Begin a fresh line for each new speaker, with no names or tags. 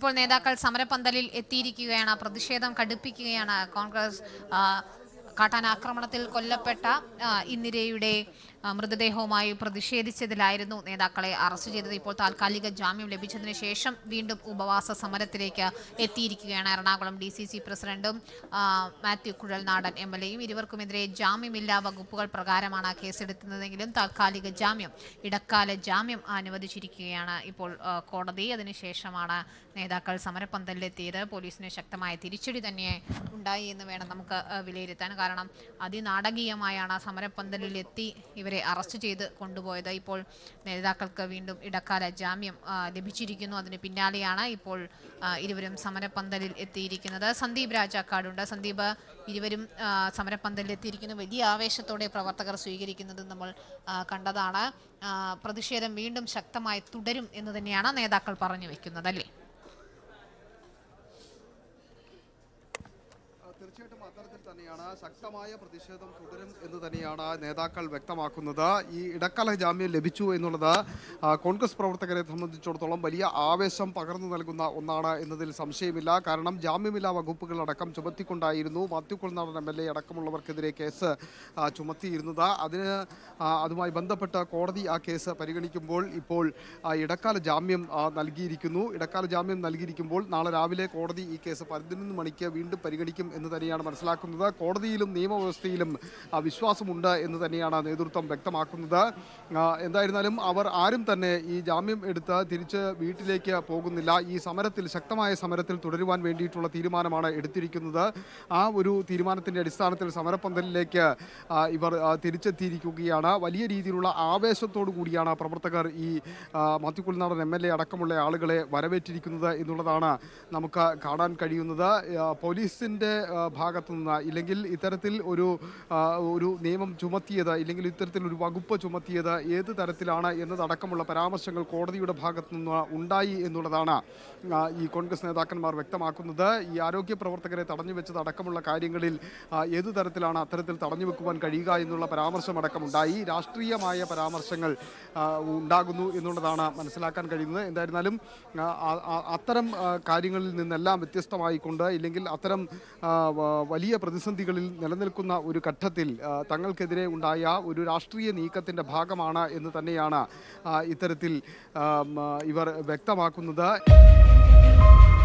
ഇപ്പോൾ നേതാക്കൾ സമരപന്തലിൽ എത്തിയിരിക്കുകയാണ് പ്രതിഷേധം കടുപ്പിക്കുകയാണ് കോൺഗ്രസ് ആ, കാട്ടാന ആക്രമണത്തിൽ കൊല്ലപ്പെട്ട ആ, ഇന്ദിരയുടെ ആ, മൃതദേഹവുമായി പ്രതിഷേധിച്ചതിലായിരുന്നു നേതാക്കളെ അറസ്റ്റ് ചെയ്തത് ഇപ്പോൾ താൽക്കാലിക ജാമ്യം ലഭിച്ചതിന് ശേഷം വീണ്ടും ഉപവാസ സമരത്തിലേക്ക് എത്തിയിരിക്കുകയാണ് എറണാകുളം ഡി സി സി പ്രസിഡന്റും ആ, മാത്യു കുഴൽനാടൻ എം എൽ എയും ഇരുവർക്കുമെതിരെ ജാമ്യമില്ലാ വകുപ്പുകൾ പ്രകാരമാണ് കേസെടുക്കുന്നതെങ്കിലും താൽക്കാലിക ജാമ്യം ഇടക്കാല ജാമ്യം അനുവദിച്ചിരിക്കുകയാണ് ഇപ്പോൾ ആ, കോടതി അതിനുശേഷമാണ് നേതാക്കൾ സമരപന്തലിലെത്തിയത് പോലീസിന് ശക്തമായ തിരിച്ചടി തന്നെ ഉണ്ടായി എന്ന് വേണം നമുക്ക് ആ, വിലയിരുത്താൻ കാരണം അതിനാടകീയമായാണ് സമരപന്തലിലെത്തി ഇവരെ അറസ്റ്റ് ചെയ്ത് കൊണ്ടുപോയത് ഇപ്പോൾ നേതാക്കൾക്ക് വീണ്ടും ഇടക്കാല ജാമ്യം ആ, ലഭിച്ചിരിക്കുന്നു അതിന് പിന്നാലെയാണ് ഇപ്പോൾ ആ, ഇരുവരും സമരപന്തലിൽ എത്തിയിരിക്കുന്നത് സന്ദീപ് രാജാക്കാടുണ്ട് സന്ദീപ് ഇരുവരും ആ, സമരപന്തലിൽ എത്തിയിരിക്കുന്നു വലിയ ആവേശത്തോടെ പ്രവർത്തകർ സ്വീകരിക്കുന്നത് നമ്മൾ ആ, കണ്ടതാണ് ആ, പ്രതിഷേധം വീണ്ടും ശക്തമായി തുടരും എന്ന് തന്നെയാണ് നേതാക്കൾ പറഞ്ഞു വെക്കുന്നത് അല്ലേ
തീർച്ചയായിട്ടും അത്തരത്തിൽ തന്നെയാണ് ശക്തമായ പ്രതിഷേധം തുടരും എന്ന് തന്നെയാണ് നേതാക്കൾ വ്യക്തമാക്കുന്നത് ഈ ഇടക്കാല ജാമ്യം ലഭിച്ചു എന്നുള്ളത് ആ, കോൺഗ്രസ് പ്രവർത്തകരെ സംബന്ധിച്ചിടത്തോളം വലിയ ആവേശം പകർന്നു നൽകുന്ന ഒന്നാണ് എന്നതിൽ സംശയമില്ല കാരണം ജാമ്യമില്ലാ വകുപ്പുകളടക്കം ചുമത്തിക്കൊണ്ടായിരുന്നു Mathew Kuzhalnadan M L A അടക്കമുള്ളവർക്കെതിരെ കേസ് ആ, ചുമത്തിയിരുന്നത് അതിന് ആ, അതുമായി ബന്ധപ്പെട്ട് കോടതി ആ കേസ് പരിഗണിക്കുമ്പോൾ ഇപ്പോൾ ആ, ഇടക്കാല ജാമ്യം ആ, നൽകിയിരിക്കുന്നു ഇടക്കാല ജാമ്യം നൽകിയിരിക്കുമ്പോൾ നാളെ രാവിലെ കോടതി ഈ കേസ് പതിനൊന്ന് മണിക്ക് വീണ്ടും പരിഗണിക്കും എന്ന് തന്നെയാണ് മനസ്സിലാക്കുന്നത് കോടതിയിലും നിയമവ്യവസ്ഥയിലും ആ, വിശ്വാസമുണ്ട് എന്ന് തന്നെയാണ് നേതൃത്വം വ്യക്തമാക്കുന്നത് ആ, എന്തായിരുന്നാലും അവർ ആരും തന്നെ ഈ ജാമ്യം എടുത്ത് തിരിച്ച് വീട്ടിലേക്ക് പോകുന്നില്ല ഈ സമരത്തിൽ ശക്തമായ സമരത്തിൽ തുടരുവാൻ വേണ്ടിയിട്ടുള്ള തീരുമാനമാണ് എടുത്തിരിക്കുന്നത് ആ ഒരു തീരുമാനത്തിന്റെ അടിസ്ഥാനത്തിൽ സമരപ്പന്തലിലേക്ക് ആ, ഇവർ ആ, തിരിച്ചെത്തിയിരിക്കുകയാണ് വലിയ രീതിയിലുള്ള ആവേശത്തോടു കൂടിയാണ് പ്രവർത്തകർ ഈ ആ, Mathew Kuzhalnadan M L A അടക്കമുള്ള ആളുകളെ വരവേറ്റിരിക്കുന്നത് എന്നുള്ളതാണ് നമുക്ക് കാണാൻ കഴിയുന്നത് ആ, പോലീസിന്റെ ആ, ഭാഗത്തു നിന്ന് ഇല്ലെങ്കിൽ ഇത്തരത്തിൽ ഒരു ആ, ഒരു നിയമം ചുമത്തിയത് ഇല്ലെങ്കിൽ ഇത്തരത്തിൽ ഒരു വകുപ്പ് ചുമത്തിയത് ഏത് തരത്തിലാണ് എന്നതടക്കമുള്ള പരാമർശങ്ങൾ കോടതിയുടെ ഭാഗത്തു നിന്ന് ഉണ്ടായി എന്നുള്ളതാണ് ആ, ഈ കോൺഗ്രസ് നേതാക്കന്മാർ വ്യക്തമാക്കുന്നത് ഈ ആരോഗ്യ പ്രവർത്തകരെ തടഞ്ഞു വെച്ചത് അടക്കമുള്ള കാര്യങ്ങളിൽ ആ, ഏത് തരത്തിലാണ് അത്തരത്തിൽ തടഞ്ഞു വെക്കുവാൻ കഴിയുക എന്നുള്ള പരാമർശമടക്കം ഉണ്ടായി രാഷ്ട്രീയമായ പരാമർശങ്ങൾ ആ, ഉണ്ടാകുന്നു എന്നുള്ളതാണ് മനസ്സിലാക്കാൻ കഴിയുന്നത് എന്തായിരുന്നാലും ആ, ആ- ആ- അത്തരം ആ, കാര്യങ്ങളിൽ നിന്നെല്ലാം വ്യത്യസ്തമായിക്കൊണ്ട് ഇല്ലെങ്കിൽ അത്തരം ആ, വ- വലിയ പ്രതിസന്ധികളിൽ നിലനിൽക്കുന്ന ഒരു ഘട്ടത്തിൽ ആ, തങ്ങൾക്കെതിരെ ഉണ്ടായ ഒരു രാഷ്ട്രീയ നീക്കത്തിന്റെ ഭാഗമാണ് എന്ന് തന്നെയാണ് ആ, ഇത്തരത്തിൽ ആ, മ, ഇവർ വ്യക്തമാക്കുന്നത്